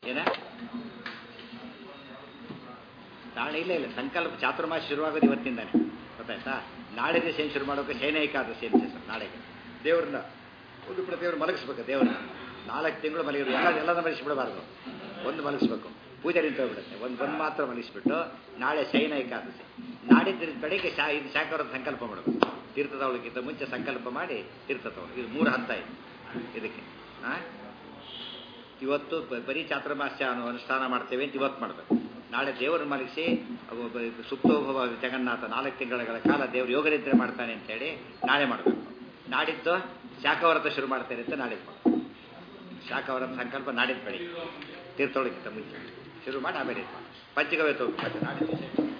ಏನ ನಾಳೆ ಇಲ್ಲ ಇಲ್ಲ ಸಂಕಲ್ಪ ಚಾತುರ್ಮಾಸ ಶುರುವಾಗೋದು ಇವತ್ತಿಂದಾನೆ ಗೊತ್ತಾಯ್ತಾ ನಾಳೆ ದಿವಸ ಏನು ಶುರು ಮಾಡೋಕೆ ಶಯನ ಏಕಾದಶಿ ಅಂತ ಹೆಸರು ನಾಳೆಗೆ ದೇವ್ರನ್ನ ಒಂದು ಕೂಡ ದೇವ್ರು ಮಲಗಿಸ್ಬೇಕು ದೇವ್ರನ್ನ ನಾಲ್ಕು ತಿಂಗಳು ಮಲಗಿರು ಎಲ್ಲ ಎಲ್ಲದ ಮಲಗಿಸ್ಬಿಡಬಾರ್ದು ಒಂದು ಮಲಗಿಸ್ಬೇಕು ಪೂಜೆ ನಿಂತೋಗ್ಬಿಡುತ್ತೆ ಒಂದು ಒಂದು ಮಾತ್ರ ಮಲಗಿಸ್ಬಿಟ್ಟು ನಾಳೆ ಶಯನ ಏಕಾದಶಿ ನಾಡಿದ್ದ ಬೆಳಿಗ್ಗೆ ಶಾ ಇದು ಶಾಖವರದ ಸಂಕಲ್ಪ ಮಾಡಬೇಕು ತೀರ್ಥ ತಗೊಳ್ಳೋಕ್ಕಿಂತ ಮುಂಚೆ ಸಂಕಲ್ಪ ಮಾಡಿ ತೀರ್ಥ ತಗೊಳ್ಳಿ ಇದು ಮೂರು ಹಂತ ಇದೆ ಇದಕ್ಕೆ ಹಾಂ ಇವತ್ತು ಬ- ಬರೀ ಚಾತುರ್ಮಾಸ್ಯ ಅನ್ನೋ ಅನುಷ್ಠಾನ ಮಾಡ್ತೇವೆ ಅಂತ ಇವತ್ತು ಮಾಡಬೇಕು ನಾಳೆ ದೇವರನ್ನು ಮಲಗಿಸಿ ಅವು ಬ- ಸುಪ್ತೋಭವ ಜಗನ್ನಾಥ ನಾಲ್ಕು ತಿಂಗಳ ಕಾಲ ದೇವರು ಯೋಗನಿದ್ರೆ ಮಾಡ್ತಾನೆ ಅಂತೇಳಿ ನಾಳೆ ಮಾಡಬೇಕು ನಾಡಿದ್ದು ಶಾಖವ್ರತ ಶುರು ಮಾಡ್ತೇನೆ ಅಂತ ನಾಡಿದ್ದು ಮಾಡಬೇಕು ಶಾಖವ್ರತ ಸಂಕಲ್ಪ ನಾಡಿದ್ದು ಬೆಳಿಗ್ಗೆ ತೀರ್ಥೊಳಗಿಂತ ಮುಂಚೆ ಶುರು ಮಾಡಿ ಆಮೇಲೆ ಇದು ಮಾಡಿ ಪಂಚಗವ್ಯ ತಗೋಬೇಕು ನಾಡಿದ್ದು